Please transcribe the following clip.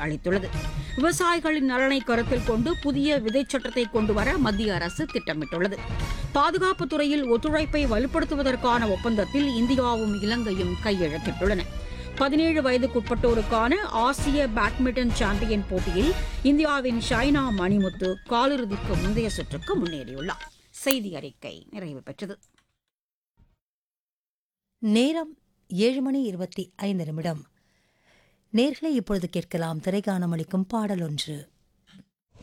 அளித்துள்ளது விவசாயிகளின் நலனை கருத்தில் கொண்டு புதிய விதைச் சட்டத்தை கொண்டுவர மத்திய அரசு திட்டமிட்டுள்ளது பாதுகாப்புத் துறையில் ஒத்துழைப்பை வலுப்படுத்துவதற்கான ஒப்பந்தத்தில் இந்தியாவும் இலங்கையும் கையெழுத்திட்டுள்ளன பதினேழு வயதுக்குட்பட்டோருக்கான ஆசிய பேட்மிண்டன் சாம்பியன் போட்டியில் இந்தியாவின் ஷைனா மணிமுத்து காலிறுதிக்கு முந்தைய சுற்றுக்கு முன்னேறியுள்ளார் செய்தி அறிக்கை நிறைவு பெற்றது நேரம் ஏழு மணி இருபத்தி ஐந்து நிமிடம் நேர்களை இப்பொழுது கேட்கலாம் திரைக்காணம் அளிக்கும் பாடல் ஒன்று